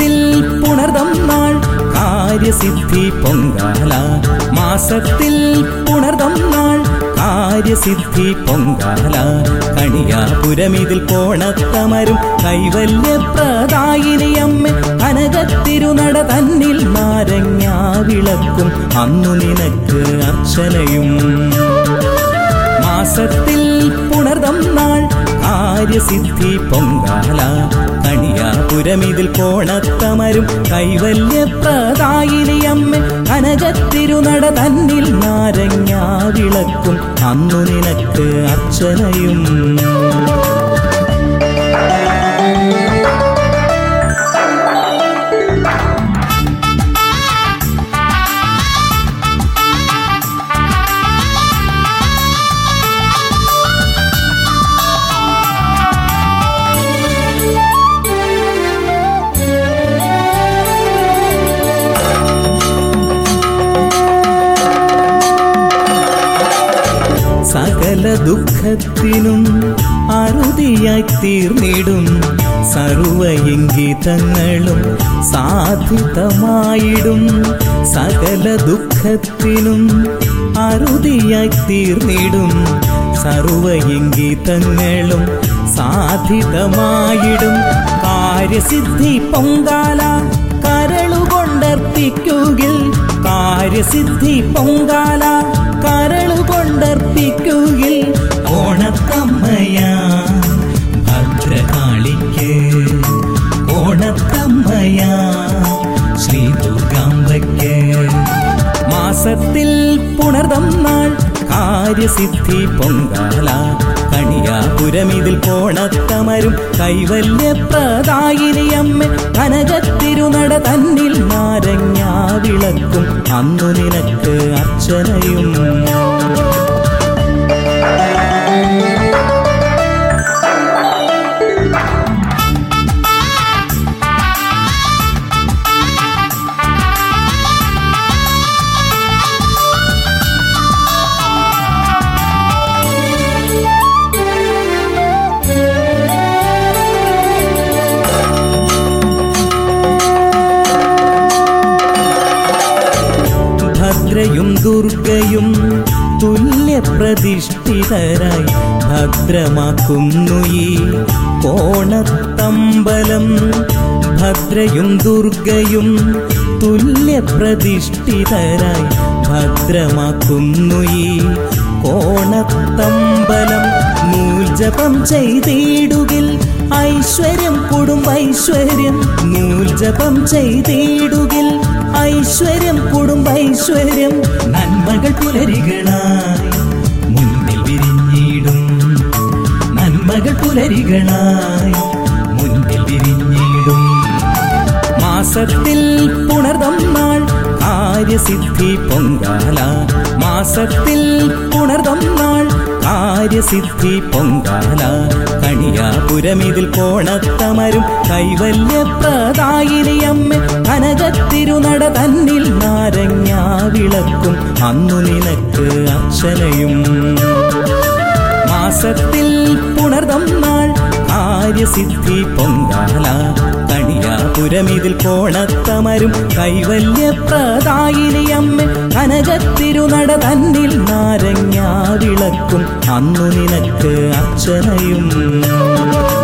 മാസത്തിൽ പുണർദം നാൾ കാര്യസിദ്ധി പൊങ്കാല മാസത്തിൽ പുണർദം നാൾ കാര്യസിദ്ധി പൊങ്കാല കണിയാപുരമിതിൽ കോണത്തമരും കൈവല്യപ്രദായിനിയമ്മ കനകത്തിരുനട തന്നിൽ നാരങ്ങാ വിളക്കും അന്നു നിനക്ക് അർച്ചനയും മാസത്തിൽ പുണർദം നാൾ കാര്യസിദ്ധി പൊങ്കാല കണിയാപുരമിതിൽ കോണത്തമരും കൈവല്യപ്രദായിനിയമ്മ കനകത്തിരുനട തന്നിൽ നാരങ്ങാ വിളക്കും അന്നു നിനക്ക് അർച്ചനയും സകല ദുഃഖത്തിനും അറുതിയായി തീർന്നിടും സർവയിംഗിതങ്ങളും സാധിതമായിടും സകല ദുഃഖത്തിനും അറുതിയായി തീർന്നിടും സർവയിംഗിതങ്ങളും സാധിതമായിടും കാര്യസിദ്ധി പൊങ്കാല കരളുകൊണ്ടർപ്പിക്കുകിൽ കാര്യസിദ്ധി പൊങ്കാല കരളുകൊണ്ടർപ്പിക്കുകിൽ ഓണത്തമ്മയാ ഭദ്രകാളിക്ക് ഓണത്തമ്മയാ ശ്രീ ദുർഗാംബയ്ക്ക് മാസത്തിൽ പുണർദം നാൾ കാര്യസിദ്ധി പൊങ്കാല കണിയാപുരമിതിൽ കോണത്തമരും കൈവല്യപ്രദായിനിയമ്മ കനകത്തിരുനട തന്നിൽ നാരങ്ങാ വിളക്കും അന്നു നിനക്ക് അർച്ചനയും ഭദ്രയും ദുർഗയും തുല്യപ്രതിഷ്ഠിതരായി ഭദ്രമാക്കുന്നു ഈ കോണത്തമ്പലം ഭദ്രയും ദുർഗയും തുല്യപ്രതിഷ്ഠിതരായി ഭദ്രമാക്കുന്നു ഈ കോണത്തമ്പലം നൂൽജപം ചെയ്തിടുകിൽ ഐശ്വര്യം കുടുംബൈശ്വര്യം നൂൽജപം ചെയ്തിടുകിൽ ഐശ്വര്യം കുടുംബൈശ്വര്യം നന്മകൾ പുലരികളായി മുന്നിൽ വിരിഞ്ഞിടും നന്മകൾ പുലരികളായി മുന്നിൽ വിരിഞ്ഞിടും മാസത്തിൽ പുണർദം നാൾ കാര്യസിദ്ധി പൊങ്കാല മാസത്തിൽ പുണർദം നാൾ കാര്യസിദ്ധി പൊങ്കാല കണിയാപുരമിതിൽ കോണത്തമരും കൈവല്യപ്രദായിനിയമ്മ കനകത്തിരുനട തന്നിൽ നാരങ്ങാ വിളക്കും അന്നു നിനക്ക് അർച്ചനയും മാസത്തിൽ പുണർദം നാൾ കാര്യസിദ്ധി പൊങ്കാല കണിയാപുരമിതിൽ കോണത്തമരും കൈവല്യപ്രദായിനിയമ്മ കനകത്തിരുനട തന്നിൽ നാരങ്ങാ വിളക്കും അന്നു നിനക്ക് അർച്ചനയും